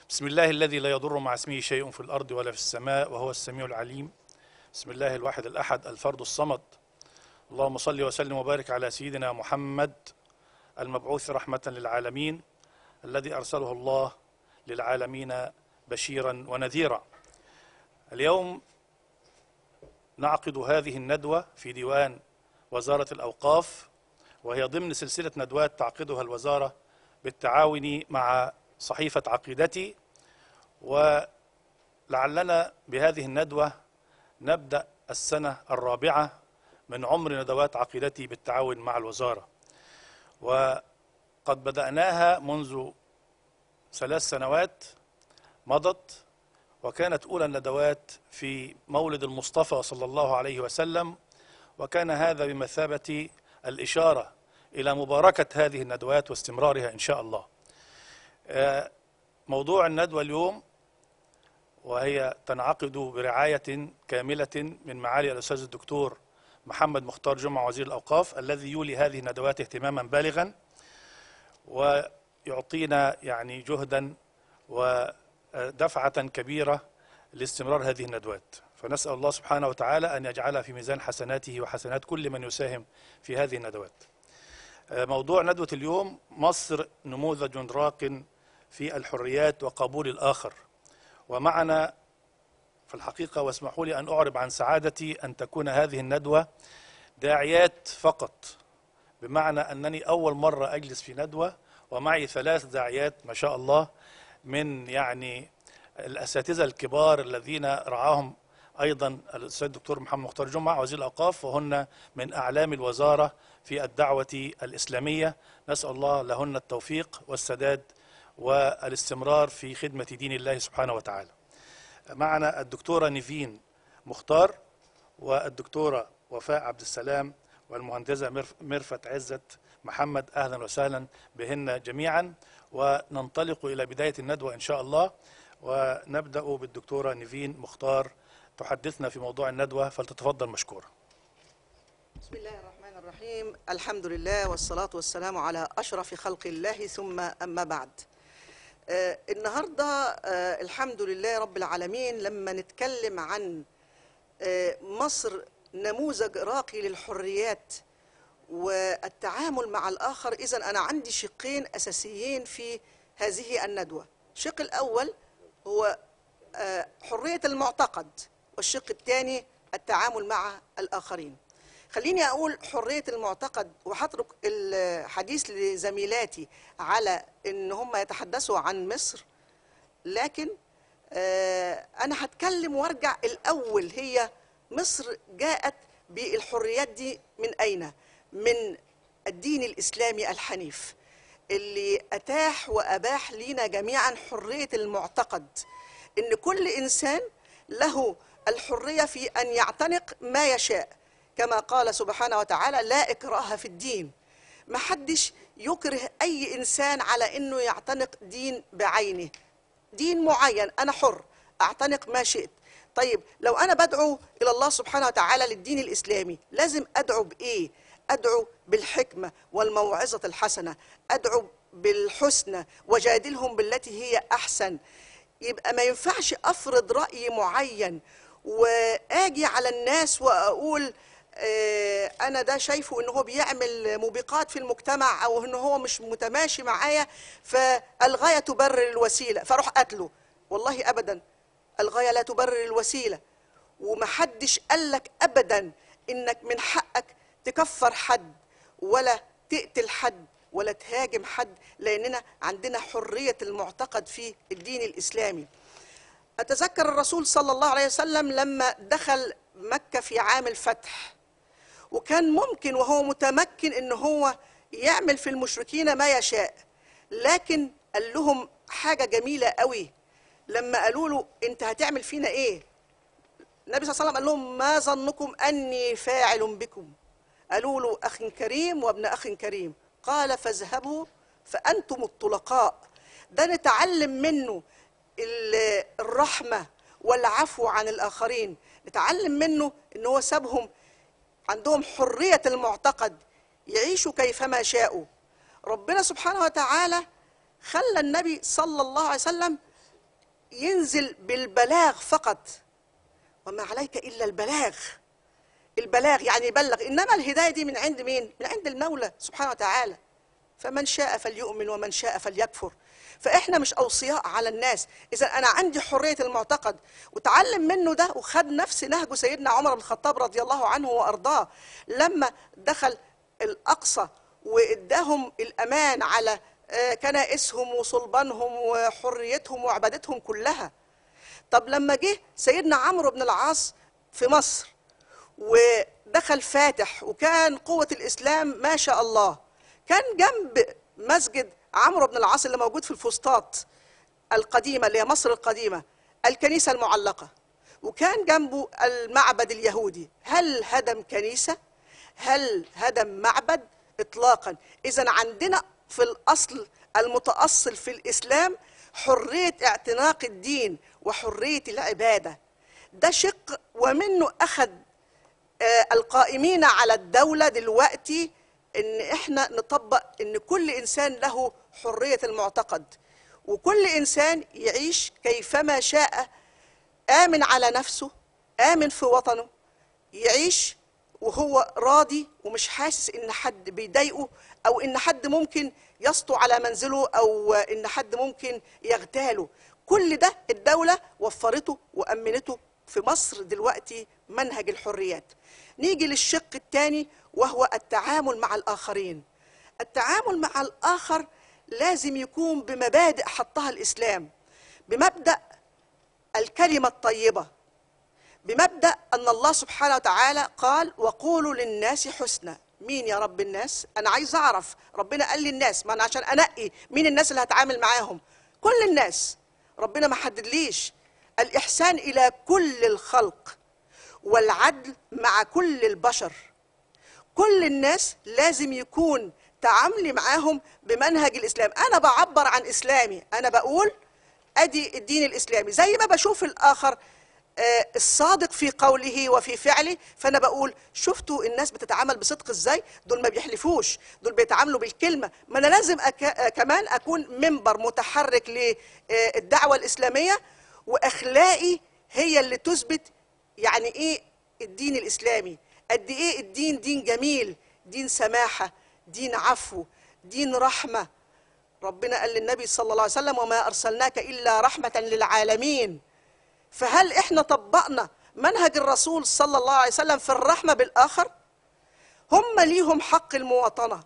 بسم الله الذي لا يضر مع اسمه شيء في الأرض ولا في السماء وهو السميع العليم بسم الله الواحد الأحد الفرد الصمد اللهم صل وسلم وبارك على سيدنا محمد المبعوث رحمة للعالمين الذي أرسله الله للعالمين بشيرا ونذيرا اليوم نعقد هذه الندوة في ديوان وزارة الأوقاف وهي ضمن سلسلة ندوات تعقدها الوزارة بالتعاون مع صحيفة عقيدتي ولعلنا بهذه الندوة نبدأ السنة الرابعة من عمر ندوات عقيدتي بالتعاون مع الوزارة وقد بدأناها منذ ثلاث سنوات مضت وكانت أولى الندوات في مولد المصطفى صلى الله عليه وسلم وكان هذا بمثابة الإشارة إلى مباركة هذه الندوات واستمرارها إن شاء الله آه، موضوع الندوة اليوم وهي تنعقد برعاية كاملة من معالي الأستاذ الدكتور محمد مختار جمعة وزير الأوقاف الذي يولي هذه الندوات اهتماما بالغا ويعطينا يعني جهدا ودفعة كبيرة لاستمرار هذه الندوات فنسأل الله سبحانه وتعالى أن يجعلها في ميزان حسناته وحسنات كل من يساهم في هذه الندوات موضوع ندوة اليوم مصر نموذج راق في الحريات وقبول الآخر ومعنا في الحقيقة واسمحوا لي أن أعرب عن سعادتي أن تكون هذه الندوة داعيات فقط بمعنى أنني أول مرة أجلس في ندوة ومعي ثلاث داعيات ما شاء الله من يعني الأساتذة الكبار الذين رعاهم أيضا الأستاذ الدكتور محمد مختار جمعة وزير الأوقاف وهن من أعلام الوزارة في الدعوة الإسلامية نسأل الله لهن التوفيق والسداد والاستمرار في خدمة دين الله سبحانه وتعالى معنا الدكتورة نيفين مختار والدكتورة وفاء عبد السلام والمهندسة مرف- مرفت عزت محمد أهلا وسهلا بهن جميعا وننطلق إلى بداية الندوة إن شاء الله ونبدأ بالدكتورة نيفين مختار تحدثنا في موضوع الندوة فلتتفضل مشكورة بسم الله الرحمن الرحيم الحمد لله والصلاة والسلام على أشرف خلق الله ثم أما بعد آه النهاردة آه الحمد لله رب العالمين لما نتكلم عن آه مصر نموذج راقي للحريات والتعامل مع الآخر إذا أنا عندي شقين أساسيين في هذه الندوة الشق الأول هو آه، حرية المعتقد والشق الثاني التعامل مع الآخرين خليني أقول حرية المعتقد وهترك الحديث لزميلاتي على إن هم يتحدثوا عن مصر لكن آه، أنا هتكلم وارجع الأول هي مصر جاءت بالحريات دي من أين؟ من الدين الإسلامي الحنيف اللي أتاح وأباح لينا جميعا حرية المعتقد إن كل إنسان له الحرية في أن يعتنق ما يشاء كما قال سبحانه وتعالى لا إكراه في الدين ما حدش يكره أي إنسان على أنه يعتنق دين بعينه دين معين أنا حر أعتنق ما شئت طيب لو أنا بدعو إلى الله سبحانه وتعالى للدين الإسلامي لازم أدعو بإيه؟ أدعو بالحكمة والموعظة الحسنة أدعو بالحسنى وجادلهم بالتي هي أحسن يبقى ما ينفعش أفرض رأي معين وآجي على الناس وأقول آه، أنا ده شايفه إن هو بيعمل موبقات في المجتمع أو إن هو مش متماشي معايا فالغاية تبرر الوسيلة فأروح قتله والله أبدا الغاية لا تبرر الوسيلة ومحدش قالك أبدا إنك من حقك تكفر حد ولا تقتل حد ولا تهاجم حد لأننا عندنا حرية المعتقد في الدين الإسلامي أتذكر الرسول صلى الله عليه وسلم لما دخل مكة في عام الفتح وكان ممكن وهو متمكن ان هو يعمل في المشركين ما يشاء لكن قال لهم حاجة جميلة قوي لما قالوا له انت هتعمل فينا ايه النبي صلى الله عليه وسلم قال لهم ما ظنكم اني فاعل بكم قالوا له اخ كريم وابن اخ كريم قال فاذهبوا فانتم الطلقاء ده نتعلم منه ال- الرحمه والعفو عن الاخرين نتعلم منه ان هو سابهم عندهم حريه المعتقد يعيشوا كيفما شاءوا ربنا سبحانه وتعالى خلى النبي صلى الله عليه وسلم ينزل بالبلاغ فقط وما عليك الا البلاغ البلاغ يعني يبلغ انما الهدايه دي من عند مين من عند المولى سبحانه وتعالى فمن شاء فليؤمن ومن شاء فليكفر فاحنا مش اوصياء على الناس اذا انا عندي حريه المعتقد وتعلم منه ده وخد نفس نهج سيدنا عمر بن الخطاب رضي الله عنه وارضاه لما دخل الاقصى واداهم الامان على آه، كنائسهم وصلبانهم وحريتهم وعبادتهم كلها طب لما جه سيدنا عمرو بن العاص في مصر ودخل فاتح وكان قوة الإسلام ما شاء الله كان جنب مسجد عمرو بن العاص اللي موجود في الفسطاط القديمة اللي هي مصر القديمة الكنيسة المعلقة وكان جنبه المعبد اليهودي هل هدم كنيسة؟ هل هدم معبد؟ إطلاقا إذا عندنا في الأصل المتأصل في الإسلام حرية اعتناق الدين وحرية العبادة ده شق ومنه أخذ آه، القائمين على الدولة دلوقتي ان احنا نطبق ان كل انسان له حرية المعتقد وكل انسان يعيش كيفما شاء آمن على نفسه آمن في وطنه يعيش وهو راضي ومش حاسس ان حد بيضايقه او ان حد ممكن يسطو على منزله او ان حد ممكن يغتاله كل ده الدولة وفرته وأمنته في مصر دلوقتي منهج الحريات نيجي للشق الثاني وهو التعامل مع الآخرين التعامل مع الآخر لازم يكون بمبادئ حطها الإسلام بمبدأ الكلمة الطيبة بمبدأ أن الله سبحانه وتعالى قال وقولوا للناس حسنا مين يا رب الناس أنا عايز أعرف ربنا قال للناس ما أنا عشان أنقي مين الناس اللي هتعامل معاهم كل الناس ربنا ما حددليش الإحسان إلى كل الخلق والعدل مع كل البشر كل الناس لازم يكون تعاملي معاهم بمنهج الإسلام أنا بعبر عن إسلامي أنا بقول أدي الدين الإسلامي زي ما بشوف الآخر آه، الصادق في قوله وفي فعله فانا بقول شفتوا الناس بتتعامل بصدق ازاي دول ما بيحلفوش دول بيتعاملوا بالكلمه ما انا لازم أك... آه، كمان اكون منبر متحرك للدعوه الاسلاميه واخلاقي هي اللي تثبت يعني ايه الدين الاسلامي قد ايه الدين دين جميل دين سماحه دين عفو دين رحمه ربنا قال للنبي صلى الله عليه وسلم وما ارسلناك الا رحمه للعالمين فهل احنا طبقنا منهج الرسول صلى الله عليه وسلم في الرحمه بالاخر هم ليهم حق المواطنه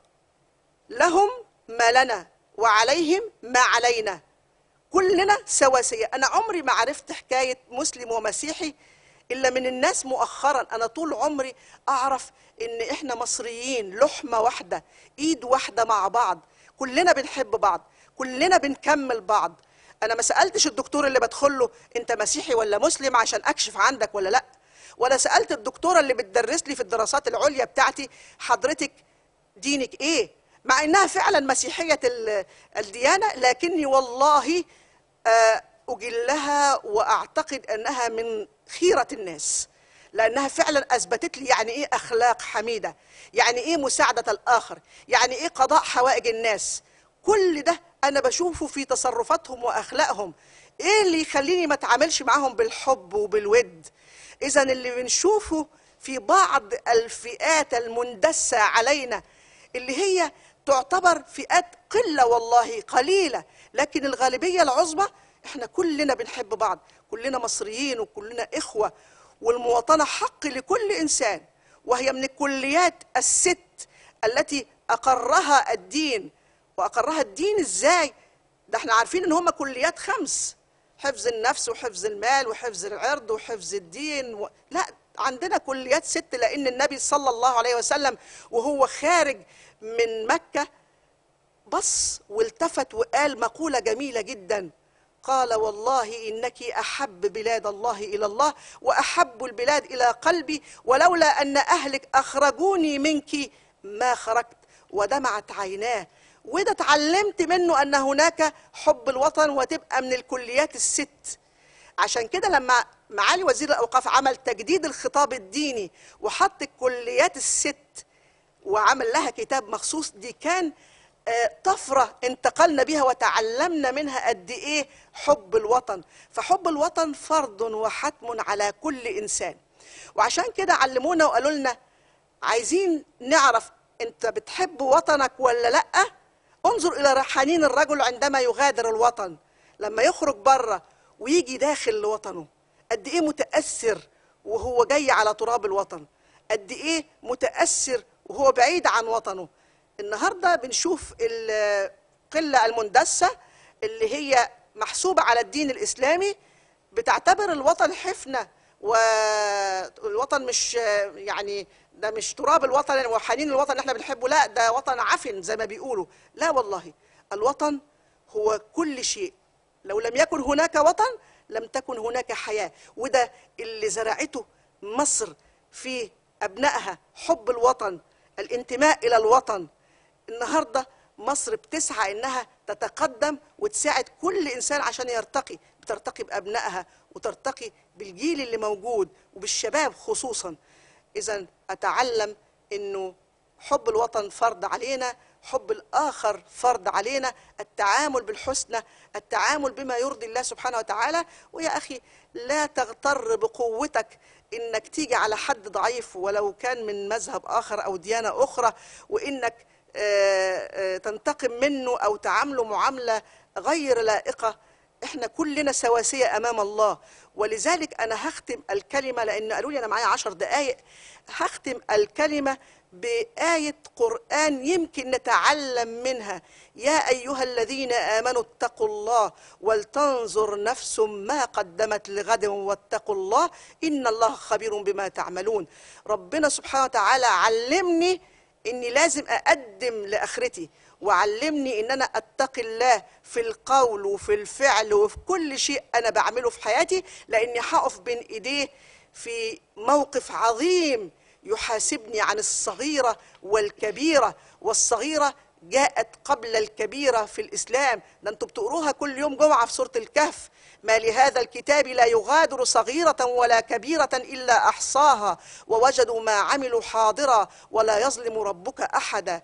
لهم ما لنا وعليهم ما علينا كلنا سواسية أنا عمري ما عرفت حكاية مسلم ومسيحي إلا من الناس مؤخرا أنا طول عمري أعرف إن إحنا مصريين لحمة واحدة إيد واحدة مع بعض كلنا بنحب بعض كلنا بنكمل بعض أنا ما سألتش الدكتور اللي بدخل له أنت مسيحي ولا مسلم عشان أكشف عندك ولا لأ ولا سألت الدكتورة اللي بتدرس لي في الدراسات العليا بتاعتي حضرتك دينك ايه مع انها فعلا مسيحيه ال- الديانه لكني والله آه، اجلها واعتقد انها من خيره الناس لانها فعلا اثبتت لي يعني ايه اخلاق حميده يعني ايه مساعده الاخر يعني ايه قضاء حوائج الناس كل ده انا بشوفه في تصرفاتهم واخلاقهم ايه اللي يخليني ما اتعاملش معاهم بالحب وبالود اذا اللي بنشوفه في بعض الفئات المندسه علينا اللي هي تعتبر فئات قله والله قليله لكن الغالبيه العظمى احنا كلنا بنحب بعض كلنا مصريين وكلنا اخوه والمواطنه حق لكل انسان وهي من الكليات الست التي اقرها الدين واقرها الدين ازاي ده احنا عارفين ان هم كليات خمس حفظ النفس وحفظ المال وحفظ العرض وحفظ الدين و... لا عندنا كليات ست لان النبي صلى الله عليه وسلم وهو خارج من مكه بص والتفت وقال مقوله جميله جدا قال والله انك احب بلاد الله الى الله واحب البلاد الى قلبي ولولا ان اهلك اخرجوني منك ما خرجت ودمعت عيناه وده اتعلمت منه ان هناك حب الوطن وتبقى من الكليات الست عشان كده لما معالي وزير الاوقاف عمل تجديد الخطاب الديني وحط الكليات الست وعمل لها كتاب مخصوص دي كان آه، طفرة انتقلنا بها وتعلمنا منها قد إيه حب الوطن فحب الوطن فرض وحتم على كل إنسان وعشان كده علمونا وقالوا لنا عايزين نعرف أنت بتحب وطنك ولا لأ انظر إلى حنين الرجل عندما يغادر الوطن لما يخرج بره ويجي داخل وطنه قد إيه متأثر وهو جاي على تراب الوطن قد إيه متأثر وهو بعيد عن وطنه النهارده بنشوف القله المندسه اللي هي محسوبه على الدين الاسلامي بتعتبر الوطن حفنه والوطن مش يعني ده مش تراب الوطن وحنين الوطن اللي احنا بنحبه لا ده وطن عفن زي ما بيقولوا لا والله الوطن هو كل شيء لو لم يكن هناك وطن لم تكن هناك حياه وده اللي زرعته مصر في ابنائها حب الوطن الانتماء الى الوطن النهارده مصر بتسعى انها تتقدم وتساعد كل انسان عشان يرتقي بترتقي بابنائها وترتقي بالجيل اللي موجود وبالشباب خصوصا اذا اتعلم انه حب الوطن فرض علينا حب الاخر فرض علينا التعامل بالحسنى التعامل بما يرضي الله سبحانه وتعالى ويا اخي لا تغتر بقوتك انك تيجي على حد ضعيف ولو كان من مذهب اخر او ديانه اخرى وانك آه، آه، تنتقم منه او تعامله معامله غير لائقه احنا كلنا سواسيه امام الله ولذلك انا هختم الكلمه لان قالوا لي انا معايا عشر دقائق هختم الكلمه بايه قران يمكن نتعلم منها يا ايها الذين امنوا اتقوا الله ولتنظر نفس ما قدمت لغد واتقوا الله ان الله خبير بما تعملون ربنا سبحانه وتعالى علمني اني لازم اقدم لاخرتي وعلمني ان انا اتقي الله في القول وفي الفعل وفي كل شيء انا بعمله في حياتي لاني هقف بين ايديه في موقف عظيم يحاسبني عن الصغيره والكبيره والصغيره جاءت قبل الكبيره في الاسلام ده انتوا بتقروها كل يوم جمعه في سوره الكهف ما لهذا الكتاب لا يغادر صغيره ولا كبيره الا احصاها ووجدوا ما عملوا حاضرا ولا يظلم ربك احدا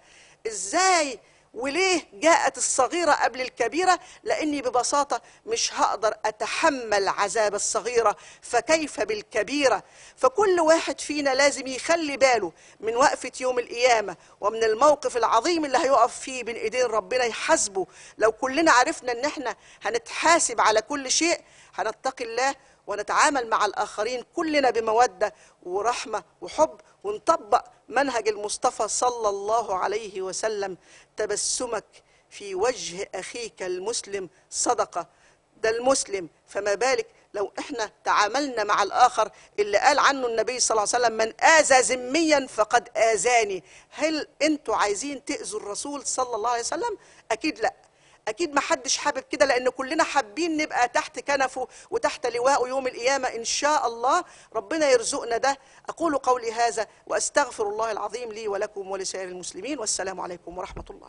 ازاي وليه جاءت الصغيرة قبل الكبيرة؟ لأني ببساطة مش هقدر أتحمل عذاب الصغيرة فكيف بالكبيرة؟ فكل واحد فينا لازم يخلي باله من وقفة يوم القيامة ومن الموقف العظيم اللي هيقف فيه بين إيدين ربنا يحاسبه لو كلنا عرفنا إن إحنا هنتحاسب على كل شيء هنتقي الله ونتعامل مع الآخرين كلنا بمودة ورحمة وحب ونطبق منهج المصطفى صلى الله عليه وسلم تبسمك في وجه أخيك المسلم صدقة ده المسلم فما بالك لو احنا تعاملنا مع الآخر اللي قال عنه النبي صلى الله عليه وسلم من آذى ذميا فقد آذاني هل انتوا عايزين تأذوا الرسول صلى الله عليه وسلم أكيد لأ اكيد ما حدش حابب كده لان كلنا حابين نبقى تحت كنفه وتحت لواءه يوم القيامه ان شاء الله ربنا يرزقنا ده اقول قولي هذا واستغفر الله العظيم لي ولكم ولسائر المسلمين والسلام عليكم ورحمه الله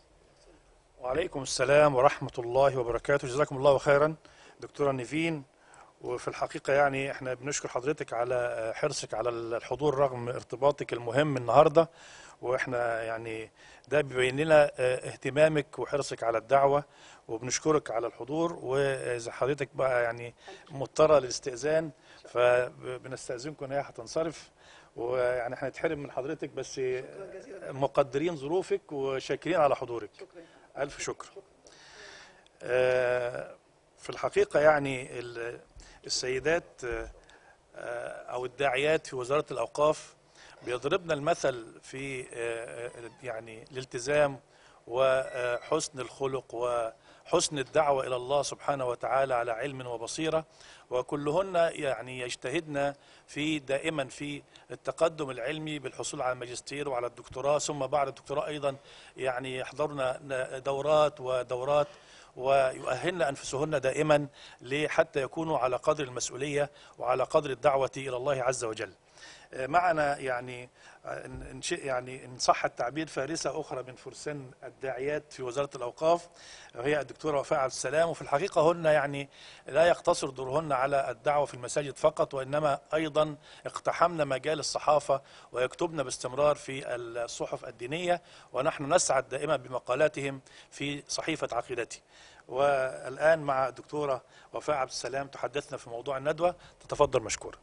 وعليكم السلام ورحمة الله وبركاته جزاكم الله خيرا دكتورة نيفين وفي الحقيقة يعني احنا بنشكر حضرتك على حرصك على الحضور رغم ارتباطك المهم النهاردة واحنا يعني ده بيبين لنا اه، اهتمامك وحرصك على الدعوة وبنشكرك على الحضور واذا حضرتك بقى يعني مضطرة للاستئذان فبنستأذنكم ان هي هتنصرف ويعني احنا نتحرم من حضرتك بس مقدرين ظروفك وشاكرين على حضورك ألف شكر آه، في الحقيقة يعني ال- السيدات آه، آه، أو الداعيات في وزارة الأوقاف بيضربن المثل في آه، آه، يعني الالتزام وحسن الخلق وحسن الدعوة إلى الله سبحانه وتعالى على علم وبصيرة وكلهن يعني يجتهدن في دائما في التقدم العلمي بالحصول على الماجستير وعلى الدكتوراه ثم بعد الدكتوراه أيضا يعني يحضرن دورات ودورات ويؤهلن أنفسهن دائما حتى يكونوا على قدر المسؤولية وعلى قدر الدعوة إلى الله عز وجل آه، معنا يعني آه، إن إن شئ يعني إن صح التعبير فارسة أخرى من فرسان الداعيات في وزارة الأوقاف وهي الدكتورة وفاء عبد السلام وفي الحقيقة هن يعني لا يقتصر دورهن على الدعوة في المساجد فقط وإنما أيضا اقتحمن مجال الصحافة ويكتبن باستمرار في الصحف الدينية ونحن نسعد دائما بمقالاتهم في صحيفة عقيدتي والآن مع الدكتورة وفاء عبد السلام تحدثنا في موضوع الندوة تتفضل مشكورة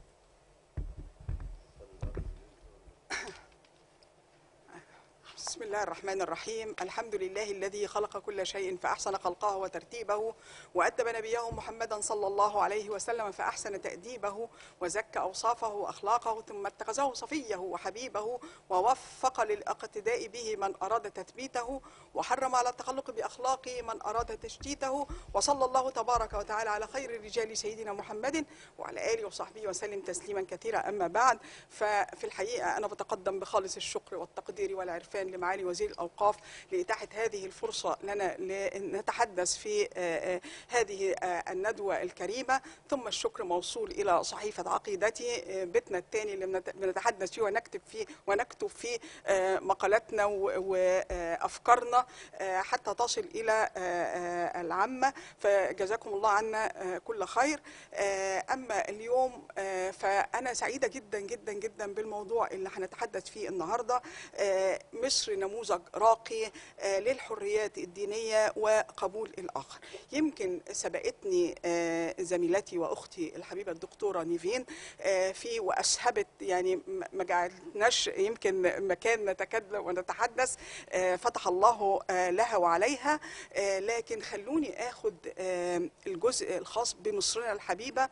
بسم الله الرحمن الرحيم الحمد لله الذي خلق كل شيء فأحسن خلقه وترتيبه وأدب نبيه محمدا صلى الله عليه وسلم فأحسن تأديبه وزكى أوصافه وأخلاقه ثم اتخذه صفيه وحبيبه ووفق للاقتداء به من أراد تثبيته وحرم على التخلق بأخلاقه من أراد تشتيته وصلى الله تبارك وتعالى على خير الرجال سيدنا محمد وعلى آله وصحبه وسلم تسليما كثيرا أما بعد ففي الحقيقة أنا بتقدم بخالص الشكر والتقدير والعرفان لمعالي وزير الأوقاف لإتاحة هذه الفرصة لنا لنتحدث في آه، آه، هذه آه، الندوة الكريمة ثم الشكر موصول إلى صحيفة عقيدتي آه، بيتنا الثاني اللي بنت- بنتحدث فيه ونكتب فيه ونكتب فيه آه، مقالاتنا وأفكارنا حتى تصل إلى آه، آه، العامة فجزاكم الله عنا آه، كل خير آه، أما اليوم آه، فأنا سعيدة جدا جدا جدا بالموضوع اللي هنتحدث فيه النهاردة آه، مصر نموذج راقي آه، للحريات الدينية وقبول الآخر يمكن سبقتني آه، زميلتي وأختي الحبيبة الدكتورة نيفين آه، في وأسهبت يعني م- ما جعلناش يمكن مكان نتكلم ونتحدث آه، فتح الله آه، لها وعليها آه، لكن خلوني اخد آه، الجزء الخاص بمصرنا الحبيبه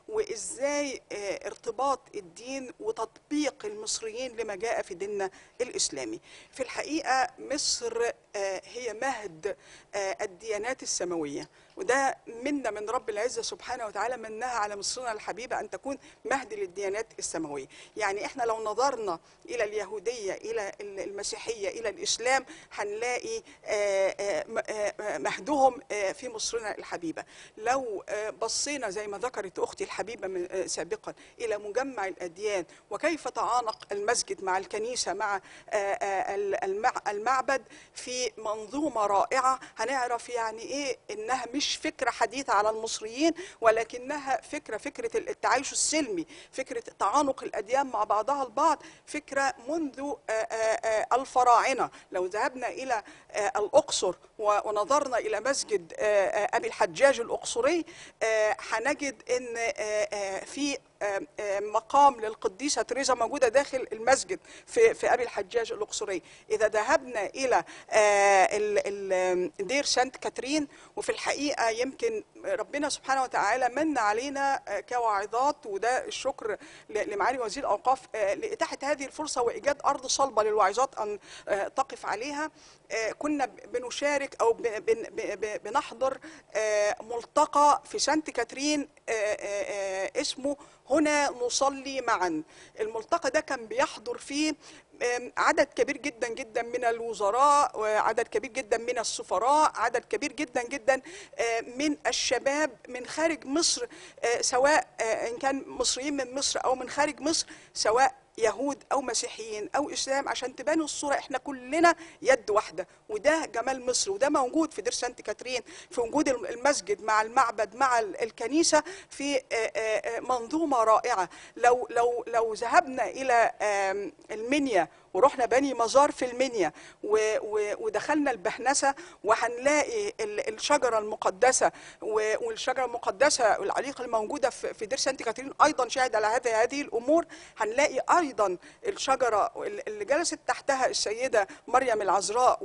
وازاي آه، ارتباط الدين وتطبيق المصريين لما جاء في ديننا الاسلامي. في الحقيقه مصر آه، هي مهد آه، الديانات السماويه وده منا من رب العزه سبحانه وتعالى منها على مصرنا الحبيبه ان تكون مهد للديانات السماويه. يعني احنا لو نظرنا الى اليهوديه الى المسيحيه الى الاسلام هنلاقي آه، آه، م- آه، آه، مهدهم آه، في مصرنا الحبيبه. لو آه، بصينا زي ما ذكرت اختي الحبيبه من آه، سابقا الى مجمع الاديان وكيف تعانق المسجد مع الكنيسه مع آه، آه، المع- المعبد في منظومه رائعه هنعرف يعني ايه انها مش فكره حديثه على المصريين ولكنها فكره فكره التعايش السلمي فكره تعانق الاديان مع بعضها البعض فكره منذ آه، آه، آه، الفراعنه لو ذهبنا الى آه، الاقصر و- ونظرنا الى مسجد آه، آه، ابي الحجاج الاقصري آه، هنجد ان آه، آه، في آه، آه، مقام للقديسه تريزا موجوده داخل المسجد في في ابي الحجاج الاقصري اذا ذهبنا الى آه، ال- ال- دير سانت كاترين وفي الحقيقه يمكن ربنا سبحانه وتعالى من علينا آه، كواعظات وده الشكر ل- لمعالي وزير الاوقاف آه، لاتاحه هذه الفرصه وايجاد ارض صلبه للواعظات ان آه، تقف عليها آه، كنا ب- بنشارك او ب- بن- ب- ب- بنحضر آه، ملتقى في سانت كاترين آه، آه، آه، اسمه هنا نصلي معا الملتقى ده كان بيحضر فيه آم، عدد كبير جدا جدا من الوزراء وعدد كبير جدا من السفراء عدد كبير جدا جدا آه، من الشباب من خارج مصر آه، سواء آه، ان كان مصريين من مصر او من خارج مصر سواء يهود او مسيحيين او اسلام عشان تبان الصوره احنا كلنا يد واحده وده جمال مصر وده موجود في دير سانت كاترين في وجود المسجد مع المعبد مع ال- الكنيسه في آه، آه، آه، منظومه رائعه لو لو لو ذهبنا الى آم، المنيا ورحنا بني مزار في المنيا و- و- ودخلنا البهنسه وهنلاقي ال- الشجره المقدسه و- والشجره المقدسه والعليقه الموجوده في في دير سانت كاترين ايضا شاهد على هذه هذه الامور هنلاقي ايضا الشجره اللي جلست تحتها السيده مريم العذراء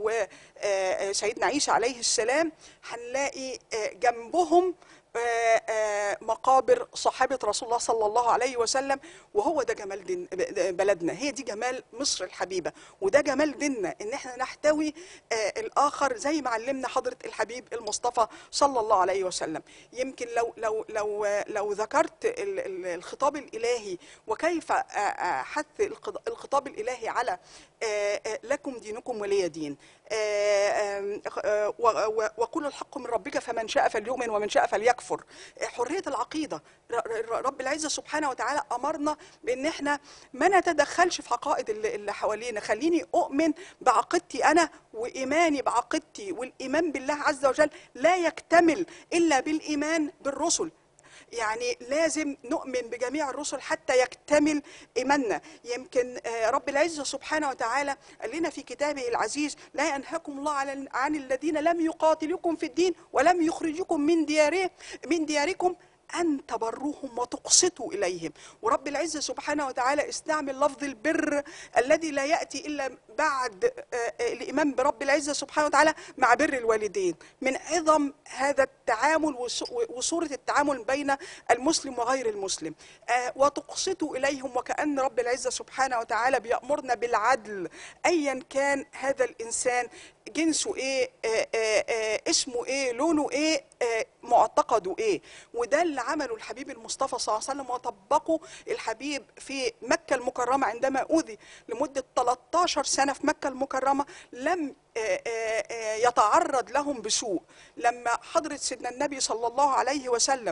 وسيدنا عيسى عليه السلام هنلاقي آه، جنبهم آه، آه، مقابر صحابة رسول الله صلى الله عليه وسلم وهو ده جمال دين بلدنا هي دي جمال مصر الحبيبة وده جمال ديننا ان احنا نحتوي آه، الاخر زي ما علمنا حضرة الحبيب المصطفى صلى الله عليه وسلم يمكن لو لو لو لو ذكرت ال- ال- الخطاب الالهي وكيف آه، آه، حث الخط- الخطاب الالهي على آه، آه، لكم دينكم ولي دين آه، آم، آه، و- و- وقل الحق من ربك فمن شاء فليؤمن ومن شاء فليكفر آه، حرية العقيدة العقيده ر- ر- رب العزه سبحانه وتعالى امرنا بان احنا ما نتدخلش في عقائد اللي اللي حوالينا خليني اؤمن بعقيدتي انا وايماني بعقيدتي والايمان بالله عز وجل لا يكتمل الا بالايمان بالرسل يعني لازم نؤمن بجميع الرسل حتى يكتمل ايماننا يمكن آه، رب العزه سبحانه وتعالى قال لنا في كتابه العزيز لا ينهاكم الله على- عن الذين لم يقاتلوكم في الدين ولم يخرجوكم من دياره من دياركم أن تبروهم وتقسطوا إليهم ورب العزة سبحانه وتعالى استعمل لفظ البر الذي لا يأتي إلا بعد آه، آه، الإيمان برب العزة سبحانه وتعالى مع بر الوالدين من عظم هذا التعامل وص- وصورة التعامل بين المسلم وغير المسلم آه، وتقسطوا إليهم وكأن رب العزة سبحانه وتعالى بيأمرنا بالعدل أيا كان هذا الإنسان جنسه ايه آه آه آه اسمه ايه لونه ايه آه معتقده ايه وده اللي عمله الحبيب المصطفى صلى الله عليه وسلم وطبقه الحبيب في مكة المكرمة عندما أوذي لمدة 13 سنة في مكة المكرمة لم آه، آه، آه، يتعرض لهم بسوء لما حضرت سيدنا النبي صلى الله عليه وسلم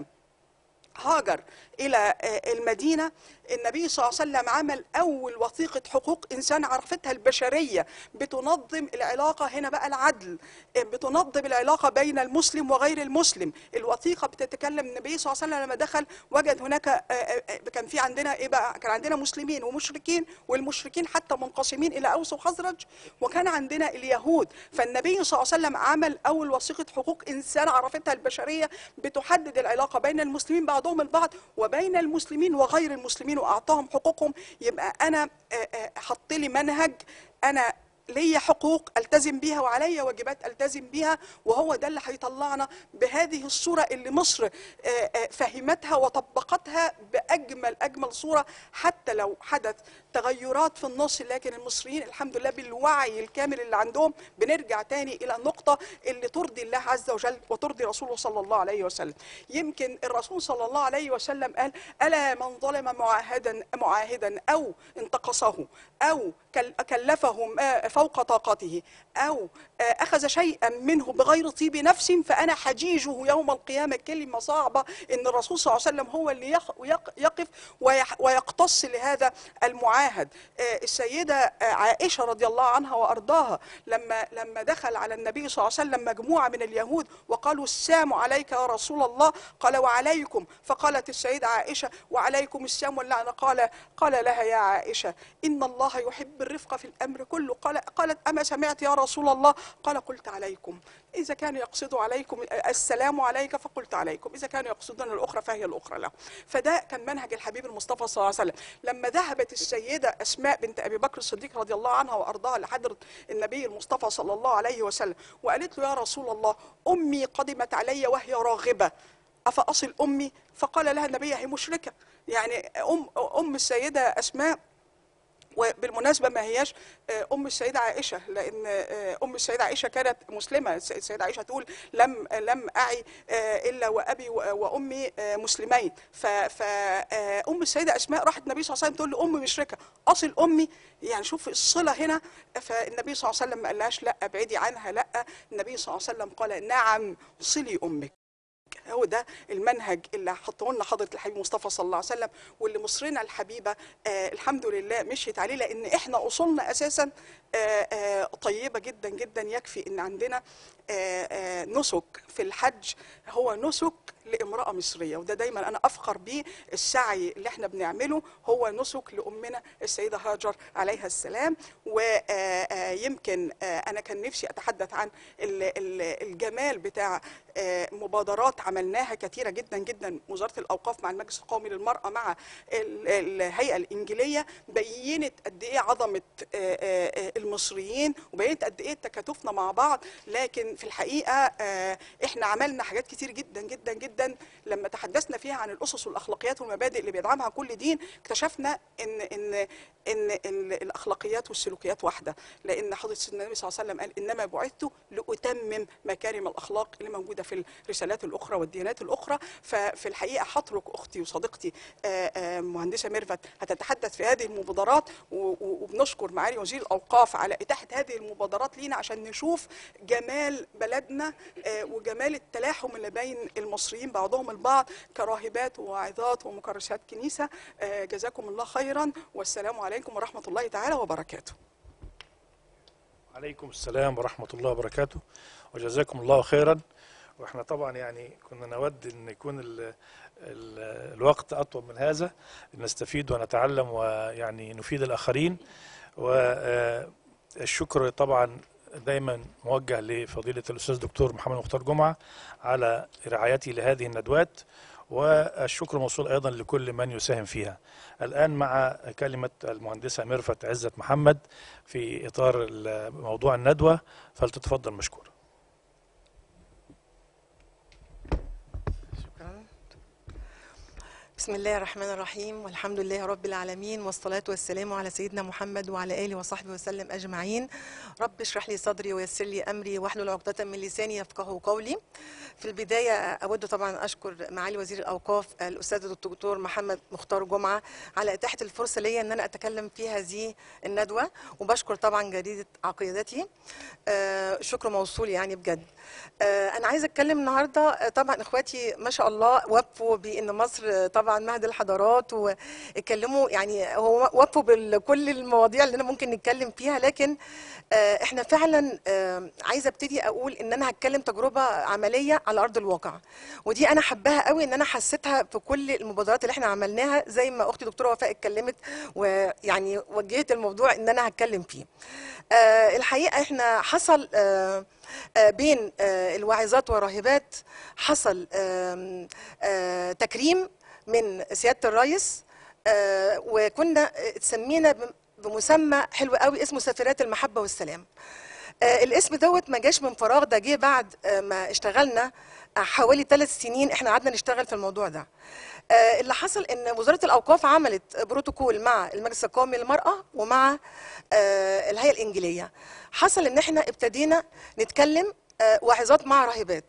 هاجر الى آه، المدينه النبي صلى الله عليه وسلم عمل اول وثيقه حقوق انسان عرفتها البشريه بتنظم العلاقه هنا بقى العدل آه، بتنظم العلاقه بين المسلم وغير المسلم الوثيقه بتتكلم النبي صلى الله عليه وسلم لما دخل وجد هناك آه، آه، آه، كان في عندنا ايه بقى كان عندنا مسلمين ومشركين والمشركين حتى منقسمين الى اوس وخزرج وكان عندنا اليهود فالنبي صلى الله عليه وسلم عمل اول وثيقه حقوق انسان عرفتها البشريه بتحدد العلاقه بين المسلمين بعضهم البعض وبين المسلمين وغير المسلمين واعطاهم حقوقهم يبقى انا آه، آه، حط لي منهج انا ليا حقوق التزم بيها وعليا واجبات التزم بيها وهو ده اللي هيطلعنا بهذه الصوره اللي مصر آه، آه، فهمتها وطبقتها باجمل اجمل صوره حتى لو حدث تغيرات في النص لكن المصريين الحمد لله بالوعي الكامل اللي عندهم بنرجع تاني الى النقطه اللي ترضي الله عز وجل وترضي رسوله صلى الله عليه وسلم يمكن الرسول صلى الله عليه وسلم قال الا من ظلم معاهدا معاهدا او انتقصه او كل- كلفه ما فوق طاقته او آه، اخذ شيئا منه بغير طيب نفس فانا حجيجه يوم القيامه كلمه صعبه ان الرسول صلى الله عليه وسلم هو اللي يخ- يق- يقف ويح- ويقتص لهذا المعاهد آه، السيده آه، عائشه رضي الله عنها وارضاها لما لما دخل على النبي صلى الله عليه وسلم مجموعه من اليهود وقالوا السام عليك يا رسول الله قال وعليكم فقالت السيده عائشه وعليكم السام واللعنه قال قال لها يا عائشه ان الله يحب الرفق في الامر كله قال قالت اما سمعت يا رسول الله قال قلت عليكم اذا كانوا يقصدوا عليكم السلام عليك فقلت عليكم اذا كانوا يقصدون الاخرى فهي الاخرى له فده كان منهج الحبيب المصطفى صلى الله عليه وسلم لما ذهبت السيده اسماء بنت ابي بكر الصديق رضي الله عنها وارضاها لحضره النبي المصطفى صلى الله عليه وسلم وقالت له يا رسول الله امي قدمت علي وهي راغبه افاصل امي فقال لها النبي هي مشركه يعني ام ام السيده اسماء وبالمناسبة ما هياش آه، أم السيدة عائشة لأن آه، أم السيدة عائشة كانت مسلمة الس- السيدة عائشة تقول لم لم أعي آه، إلا وأبي و- وأمي آه، مسلمين فأم السيدة أسماء راحت النبي صلى الله عليه وسلم تقول له أمي مشركة أصل أمي يعني شوف الصلة هنا فالنبي صلى الله عليه وسلم ما قالهاش لا ابعدي عنها لا النبي صلى الله عليه وسلم قال نعم صلي أمك هو ده المنهج اللي حطه لنا حضره الحبيب مصطفى صلى الله عليه وسلم واللي مصرنا الحبيبه آه الحمد لله مشيت عليه لان احنا اصولنا اساسا آه آه طيبه جدا جدا يكفي ان عندنا آه آه نسك في الحج هو نسك لامراه مصريه وده دايما انا افخر بيه السعي اللي احنا بنعمله هو نسك لامنا السيده هاجر عليها السلام ويمكن انا كان نفسي اتحدث عن ال- ال- الجمال بتاع آه، مبادرات عملناها كثيره جدا جدا وزاره الاوقاف مع المجلس القومي للمراه مع ال- الهيئه الانجيليه بينت قد ايه عظمه آه، آه، المصريين وبينت قد ايه تكاتفنا مع بعض لكن في الحقيقه آه، احنا عملنا حاجات كتير جدا جدا جدا لما تحدثنا فيها عن الاسس والاخلاقيات والمبادئ اللي بيدعمها كل دين اكتشفنا ان ان ان ال- الاخلاقيات والسلوكيات واحده لان حضره سيدنا النبي صلى الله عليه وسلم قال انما بعثت لاتمم مكارم الاخلاق اللي موجوده في الرسالات الاخرى والديانات الاخرى ففي الحقيقه هترك اختي وصديقتي آه، آه، مهندسه ميرفت هتتحدث في هذه المبادرات و- و- وبنشكر معالي وزير الاوقاف على اتاحه هذه المبادرات لينا عشان نشوف جمال بلدنا آه، وجمال التلاحم اللي بين المصريين بعضهم البعض كراهيه راهبات وواعظات ومكرسات كنيسة آه، جزاكم الله خيرا والسلام عليكم ورحمة الله تعالى وبركاته عليكم السلام ورحمة الله وبركاته وجزاكم الله خيرا واحنا طبعا يعني كنا نود ان يكون ال ال الوقت اطول من هذا نستفيد ونتعلم ويعني نفيد الاخرين والشكر طبعا دايما موجه لفضيلة الاستاذ دكتور محمد مختار جمعة على رعايته لهذه الندوات والشكر موصول ايضا لكل من يساهم فيها. الان مع كلمه المهندسه ميرفت عزت محمد في اطار موضوع الندوه فلتتفضل مشكور. شكرا بسم الله الرحمن الرحيم والحمد لله رب العالمين والصلاة والسلام على سيدنا محمد وعلى آله وصحبه وسلم أجمعين رب اشرح لي صدري ويسر لي أمري واحلل عقدة من لساني يفقه قولي في البداية أود طبعا أشكر معالي وزير الأوقاف الأستاذ الدكتور محمد مختار جمعة على إتاحة الفرصة لي أن أنا أتكلم في هذه الندوة وبشكر طبعا جريدة عقيدتي آه، شكر موصول يعني بجد آه، أنا عايزة أتكلم النهاردة آه، طبعا إخواتي ما شاء الله وفوا بأن مصر آه، طبعا مهد الحضارات واتكلموا يعني هو وفوا بكل المواضيع اللي أنا ممكن نتكلم فيها لكن آه، احنا فعلا آه، عايزه ابتدي اقول ان انا هتكلم تجربه عمليه على ارض الواقع ودي انا حباها قوي ان انا حسيتها في كل المبادرات اللي احنا عملناها زي ما اختي دكتوره وفاء اتكلمت ويعني وجهت الموضوع ان انا هتكلم فيه آه، الحقيقه احنا حصل آه، آه، بين آه، الواعظات والراهبات حصل آم، آه، تكريم من سياده الرئيس آه، وكنا اتسمينا بم- بمسمى حلو قوي اسمه سفيرات المحبه والسلام آه، الاسم دوت ما جاش من فراغ ده جه بعد آه، ما اشتغلنا آه، حوالي ثلاث سنين احنا قعدنا نشتغل في الموضوع ده آه، اللي حصل ان وزاره الاوقاف عملت بروتوكول مع المجلس القومي للمراه ومع آه، الهيئه الانجيليه حصل ان احنا ابتدينا نتكلم آه، واعظات مع راهبات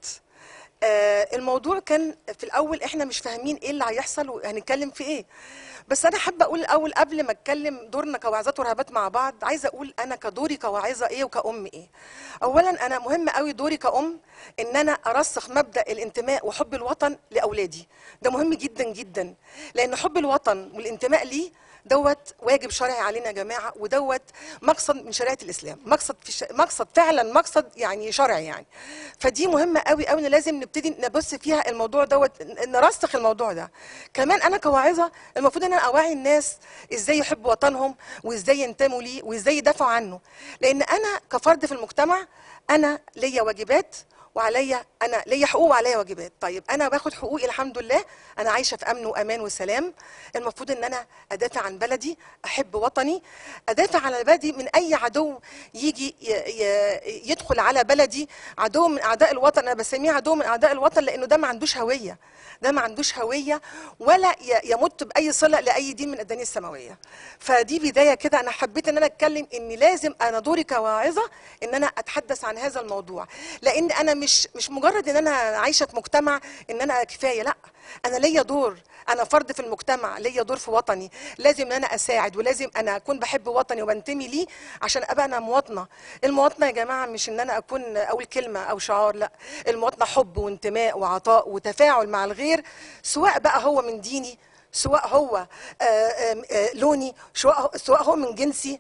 آه، الموضوع كان في الاول احنا مش فاهمين ايه اللي هيحصل وهنتكلم في ايه بس انا حابه اقول الاول قبل ما اتكلم دورنا كواعظات ورهبات مع بعض عايزه اقول انا كدوري كواعظه ايه وكأم ايه اولا انا مهم قوي دوري كأم ان انا ارسخ مبدا الانتماء وحب الوطن لاولادي ده مهم جدا جدا لان حب الوطن والانتماء ليه دوت واجب شرعي علينا يا جماعه ودوت مقصد من شريعه الاسلام مقصد في ش... مقصد فعلا مقصد يعني شرعي يعني فدي مهمه قوي قوي إن لازم نبتدي نبص فيها الموضوع دوت ن- نرسخ الموضوع ده كمان انا كواعظه المفروض ان انا اوعي الناس ازاي يحبوا وطنهم وازاي ينتموا ليه وازاي يدافعوا عنه لان انا كفرد في المجتمع انا ليا واجبات وعليا انا ليا حقوق وعليا واجبات طيب انا باخد حقوقي الحمد لله انا عايشه في امن وامان وسلام المفروض ان انا ادافع عن بلدي احب وطني ادافع عن بلدي من اي عدو يجي ي- ي- يدخل على بلدي عدو من اعداء الوطن انا بسميه عدو من اعداء الوطن لانه ده ما عندوش هويه ده ما عندوش هويه ولا ي- يمت باي صله لاي دين من الاديان السماويه فدي بدايه كده انا حبيت ان انا اتكلم ان لازم انا دوري كواعظه ان انا اتحدث عن هذا الموضوع لان انا مش مش مجرد ان انا عايشه في مجتمع ان انا كفايه لا انا ليا دور انا فرد في المجتمع ليا دور في وطني لازم ان انا اساعد ولازم انا اكون بحب وطني وبنتمي ليه عشان ابقى انا مواطنه المواطنه يا جماعه مش ان انا اكون اقول كلمه او شعار لا المواطنه حب وانتماء وعطاء وتفاعل مع الغير سواء بقى هو من ديني سواء هو آه، آه، آه، لوني سواء سواء هو من جنسي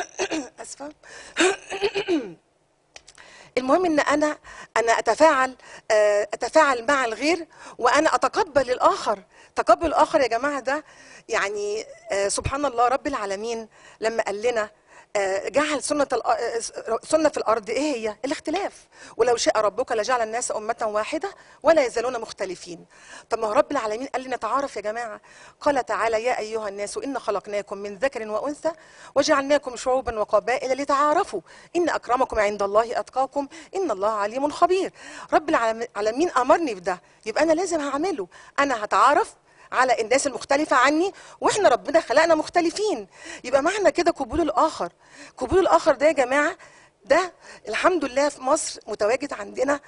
اسفه المهم ان انا انا اتفاعل آه، اتفاعل مع الغير وانا اتقبل الاخر تقبل الاخر يا جماعه ده يعني آه، سبحان الله رب العالمين لما قال لنا آه، جعل سنة الأ- آه، سنة في الأرض إيه هي؟ الاختلاف ولو شاء ربك لجعل الناس أمة واحدة ولا يزالون مختلفين طب ما هو رب العالمين قال لنا تعارف يا جماعة قال تعالى يا أيها الناس إن خلقناكم من ذكر وأنثى وجعلناكم شعوبا وقبائل لتعارفوا إن أكرمكم عند الله أتقاكم إن الله عليم خبير رب العالم- العالمين أمرني بده يبقى أنا لازم هعمله أنا هتعارف على الناس المختلفة عني واحنا ربنا خلقنا مختلفين يبقى معنى كده قبول الآخر قبول الآخر ده يا جماعة ده الحمد لله في مصر متواجد عندنا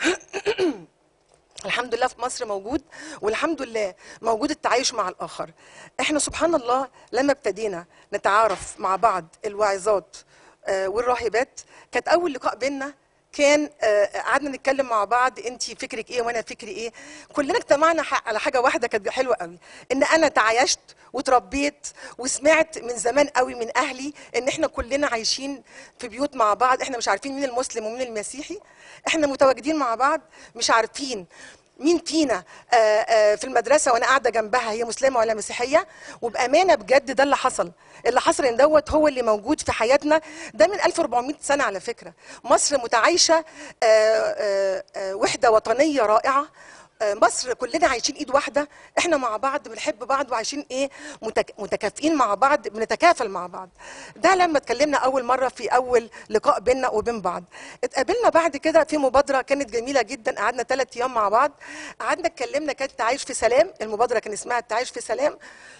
الحمد لله في مصر موجود والحمد لله موجود التعايش مع الآخر احنا سبحان الله لما ابتدينا نتعارف مع بعض الواعظات آه، والراهبات كانت أول لقاء بينا كان آه، قعدنا نتكلم مع بعض انت فكرك ايه وانا فكري ايه كلنا اجتمعنا ح- على حاجه واحده كانت حلوه قوي ان انا تعايشت وتربيت وسمعت من زمان قوي من اهلي ان احنا كلنا عايشين في بيوت مع بعض احنا مش عارفين مين المسلم ومين المسيحي احنا متواجدين مع بعض مش عارفين مين فينا آه، آه، في المدرسه وانا قاعده جنبها هي مسلمه ولا مسيحيه وبامانه بجد ده اللي حصل اللي حصل ان دوت هو اللي موجود في حياتنا ده من 1400 سنه على فكره مصر متعايشه آه، آه، آه، وحده وطنيه رائعه آه، مصر كلنا عايشين ايد واحده احنا مع بعض بنحب بعض وعايشين ايه متك... متكافئين مع بعض بنتكافل مع بعض ده لما اتكلمنا اول مره في اول لقاء بيننا وبين بعض اتقابلنا بعد كده في مبادره كانت جميله جدا قعدنا ثلاث ايام مع بعض قعدنا اتكلمنا كانت تعايش في سلام المبادره كان اسمها التعايش في سلام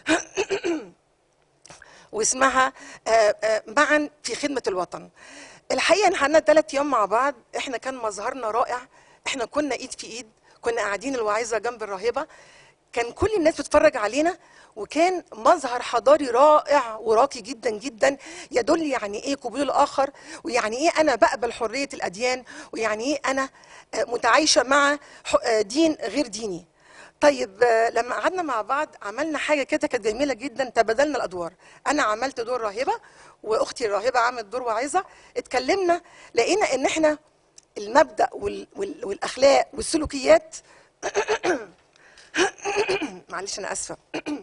واسمها آه، آه، معا في خدمة الوطن الحقيقة ان احنا ثلاث ايام مع بعض احنا كان مظهرنا رائع احنا كنا ايد في ايد كنا قاعدين الواعظة جنب الراهبة كان كل الناس بتتفرج علينا وكان مظهر حضاري رائع وراقي جدا جدا يدل يعني ايه قبول الاخر ويعني ايه انا بقبل حريه الاديان ويعني ايه انا آه، متعايشه مع ح- آه، دين غير ديني طيب آه، لما قعدنا مع بعض عملنا حاجه كده كانت جميله جدا تبادلنا الادوار انا عملت دور راهبه واختي الراهبه عملت دور واعظه اتكلمنا لقينا ان احنا المبدا وال وال والاخلاق والسلوكيات معلش انا اسفه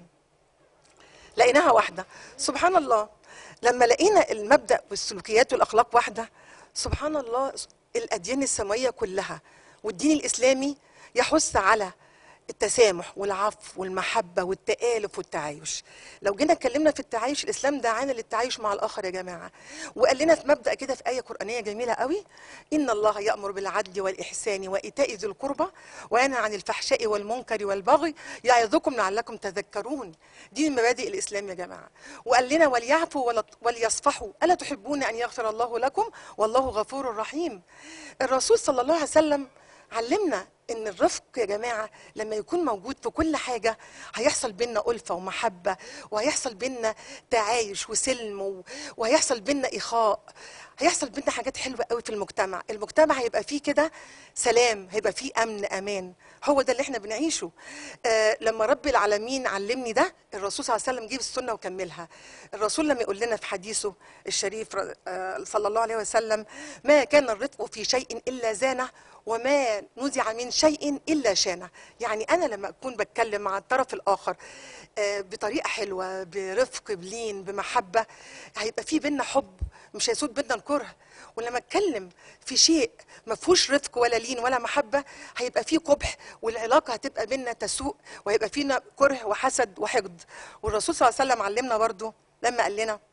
لقيناها واحده سبحان الله لما لقينا المبدا والسلوكيات والاخلاق واحده سبحان الله الاديان السماويه كلها والدين الاسلامي يحث على التسامح والعفو والمحبة والتآلف والتعايش لو جينا اتكلمنا في التعايش الإسلام دعانا للتعايش مع الآخر يا جماعة وقال لنا في مبدأ كده في آية قرآنية جميلة قوي إن الله يأمر بالعدل والإحسان وإيتاء ذي القربى وينهى عن الفحشاء والمنكر والبغي يعظكم لعلكم تذكرون دي من مبادئ الإسلام يا جماعة وقال لنا وليعفوا ولا- وليصفحوا ألا تحبون أن يغفر الله لكم والله غفور رحيم الرسول صلى الله عليه وسلم علمنا ان الرفق يا جماعه لما يكون موجود في كل حاجه هيحصل بينا الفه ومحبه وهيحصل بينا تعايش وسلم و- وهيحصل بينا اخاء هيحصل بينا حاجات حلوه قوي في المجتمع المجتمع هيبقى فيه كده سلام هيبقى فيه امن امان هو ده اللي احنا بنعيشه آه لما رب العالمين علمني ده الرسول صلى الله عليه وسلم جيب السنه وكملها الرسول لما يقول لنا في حديثه الشريف آه صلى الله عليه وسلم ما كان الرفق في شيء الا زانه وما نزع من شيء الا شانه يعني انا لما اكون بتكلم مع الطرف الاخر آه، بطريقه حلوه برفق بلين بمحبه هيبقى في بينا حب مش هيسود بينا الكره ولما اتكلم في شيء ما فيهوش رفق ولا لين ولا محبه هيبقى فيه قبح والعلاقه هتبقى بينا تسوء وهيبقى فينا كره وحسد وحقد والرسول صلى الله عليه وسلم علمنا برضو لما قال لنا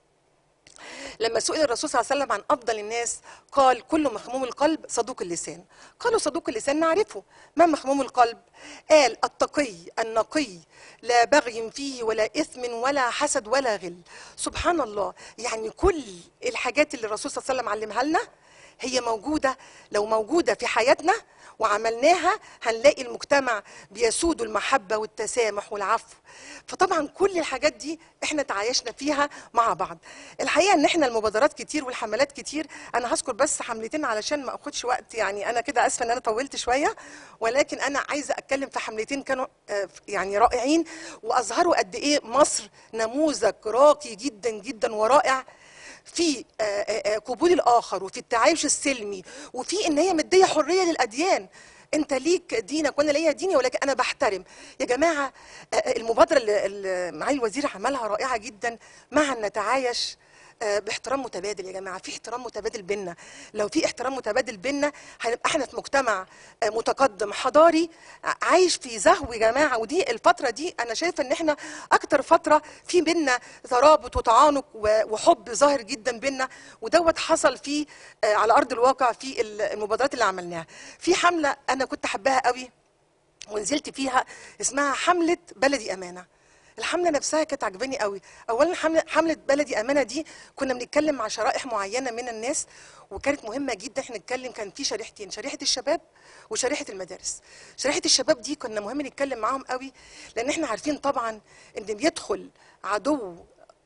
لما سئل الرسول صلى الله عليه وسلم عن افضل الناس قال كل مخموم القلب صدوق اللسان قالوا صدوق اللسان نعرفه ما مخموم القلب قال التقي النقي لا بغي فيه ولا اثم ولا حسد ولا غل سبحان الله يعني كل الحاجات اللي الرسول صلى الله عليه وسلم علمها لنا هي موجوده لو موجوده في حياتنا وعملناها هنلاقي المجتمع بيسود المحبه والتسامح والعفو فطبعا كل الحاجات دي احنا تعايشنا فيها مع بعض الحقيقه ان احنا المبادرات كتير والحملات كتير انا هذكر بس حملتين علشان ما اخدش وقت يعني انا كده اسفه ان انا طولت شويه ولكن انا عايزه اتكلم في حملتين كانوا آه، يعني رائعين واظهروا قد ايه مصر نموذج راقي جدا جدا ورائع في آه، آه، آه، قبول الاخر وفي التعايش السلمي وفي ان هي مديه حريه للاديان انت ليك دينك وانا ليا ديني ولكن انا بحترم يا جماعه آه، آه، المبادره اللي- اللي معالي الوزير عملها رائعه جدا مع ان نتعايش آه، باحترام متبادل يا جماعه في احترام متبادل بينا لو في احترام متبادل بينا هنبقى احنا في مجتمع آه، متقدم حضاري ع- عايش في زهو يا جماعه ودي الفتره دي انا شايفه ان احنا اكتر فتره في بينا ترابط وتعانق و- وحب ظاهر جدا بينا ودوت حصل فيه آه، على ارض الواقع في ال- المبادرات اللي عملناها في حمله انا كنت حباها قوي ونزلت فيها اسمها حمله بلدي امانه الحمله نفسها كانت عجباني قوي اولا حمله حمله بلدي امانه دي كنا بنتكلم مع شرائح معينه من الناس وكانت مهمه جدا احنا نتكلم كان في شريحتين شريحه الشباب وشريحه المدارس شريحه الشباب دي كنا مهم نتكلم معاهم قوي لان احنا عارفين طبعا ان بيدخل عدو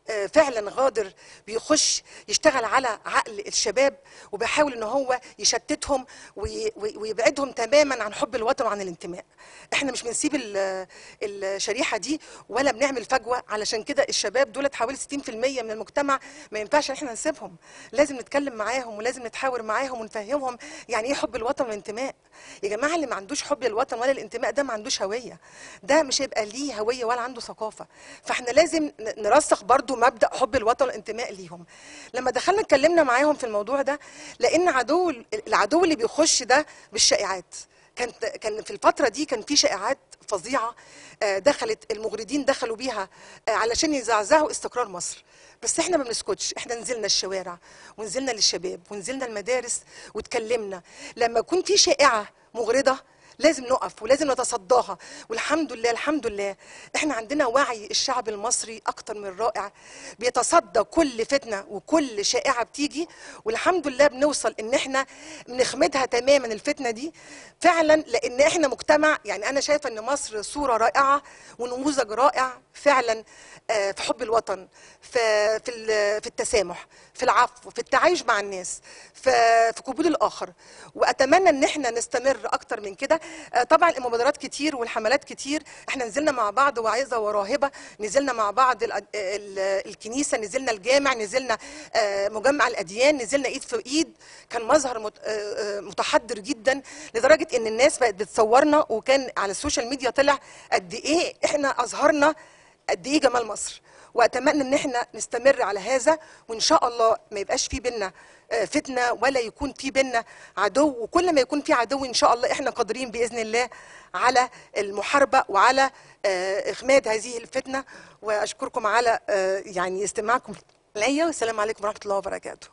آه، فعلا غادر بيخش يشتغل على عقل الشباب وبيحاول ان هو يشتتهم وي- وي- ويبعدهم تماما عن حب الوطن وعن الانتماء احنا مش بنسيب ال- الشريحه دي ولا بنعمل فجوه علشان كده الشباب دولت حوالي 60% من المجتمع ما ينفعش احنا نسيبهم لازم نتكلم معاهم ولازم نتحاور معاهم ونفهمهم يعني ايه حب الوطن والانتماء يا جماعه اللي ما عندوش حب للوطن ولا الانتماء ده ما عندوش هويه ده مش هيبقى ليه هويه ولا عنده ثقافه فاحنا لازم ن- نرسخ برضو مبدا حب الوطن والانتماء ليهم لما دخلنا اتكلمنا معاهم في الموضوع ده لان عدو العدو اللي بيخش ده بالشائعات كانت كان في الفتره دي كان في شائعات فظيعه آه، دخلت المغردين دخلوا بيها آه، علشان يزعزعوا استقرار مصر بس احنا ما بنسكتش احنا نزلنا الشوارع ونزلنا للشباب ونزلنا المدارس واتكلمنا لما يكون في شائعه مغرضه لازم نقف ولازم نتصداها والحمد لله الحمد لله احنا عندنا وعي الشعب المصري اكتر من رائع بيتصدى كل فتنه وكل شائعه بتيجي والحمد لله بنوصل ان احنا بنخمدها تماما الفتنه دي فعلا لان احنا مجتمع يعني انا شايفه ان مصر صوره رائعه ونموذج رائع فعلا آه، في حب الوطن في في ال- في التسامح في العفو في التعايش مع الناس في في قبول الاخر واتمنى ان احنا نستمر اكتر من كده آه، طبعا المبادرات كتير والحملات كتير احنا نزلنا مع بعض وعظه وراهبه نزلنا مع بعض ال- ال- الكنيسه نزلنا الجامع نزلنا آه، مجمع الاديان نزلنا ايد في ايد كان مظهر مت- آه، آه، متحضر جدا لدرجه ان الناس بقت بتصورنا وكان على السوشيال ميديا طلع قد ايه احنا اظهرنا قد ايه جمال مصر واتمنى ان احنا نستمر على هذا وان شاء الله ما يبقاش في بينا آه، فتنه ولا يكون في بينا عدو وكل ما يكون في عدو ان شاء الله احنا قادرين باذن الله على المحاربه وعلى آه، اخماد هذه الفتنه واشكركم على آه، يعني استماعكم ليا والسلام عليكم ورحمه الله وبركاته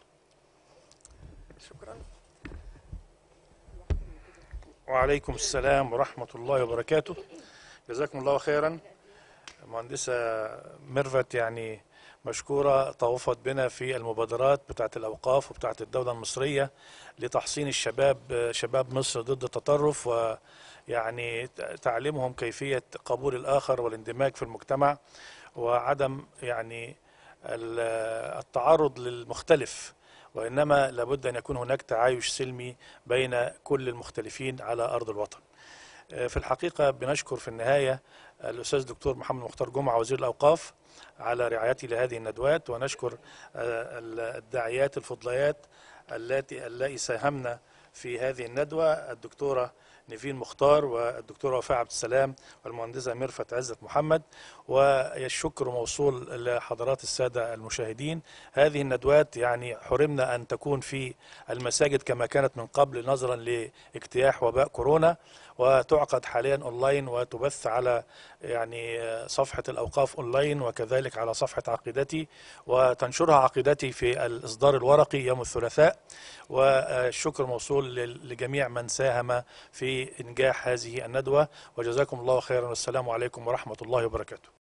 شكرا وعليكم السلام ورحمة الله وبركاته جزاكم الله خيرا مهندسة ميرفت يعني مشكورة طوفت بنا في المبادرات بتاعت الأوقاف وبتاعت الدولة المصرية لتحصين الشباب شباب مصر ضد التطرف ويعني تعليمهم كيفية قبول الآخر والاندماج في المجتمع وعدم يعني ال- التعرض للمختلف وإنما لابد أن يكون هناك تعايش سلمي بين كل المختلفين على أرض الوطن في الحقيقة بنشكر في النهاية الأستاذ دكتور محمد مختار جمعة وزير الأوقاف على رعايته لهذه الندوات ونشكر آه، الداعيات الفضليات التي اللائي ساهمنا في هذه الندوة الدكتورة نيفين مختار والدكتورة وفاء عبد السلام والمهندسة ميرفت عزت محمد والشكر موصول لحضرات السادة المشاهدين هذه الندوات يعني حرمنا أن تكون في المساجد كما كانت من قبل نظرا لاجتياح وباء كورونا وتعقد حاليا اونلاين وتبث على يعني صفحه الاوقاف اونلاين وكذلك على صفحه عقيدتي وتنشرها عقيدتي في الاصدار الورقي يوم الثلاثاء والشكر موصول لل- لجميع من ساهم في انجاح هذه الندوه وجزاكم الله خيرا والسلام عليكم ورحمه الله وبركاته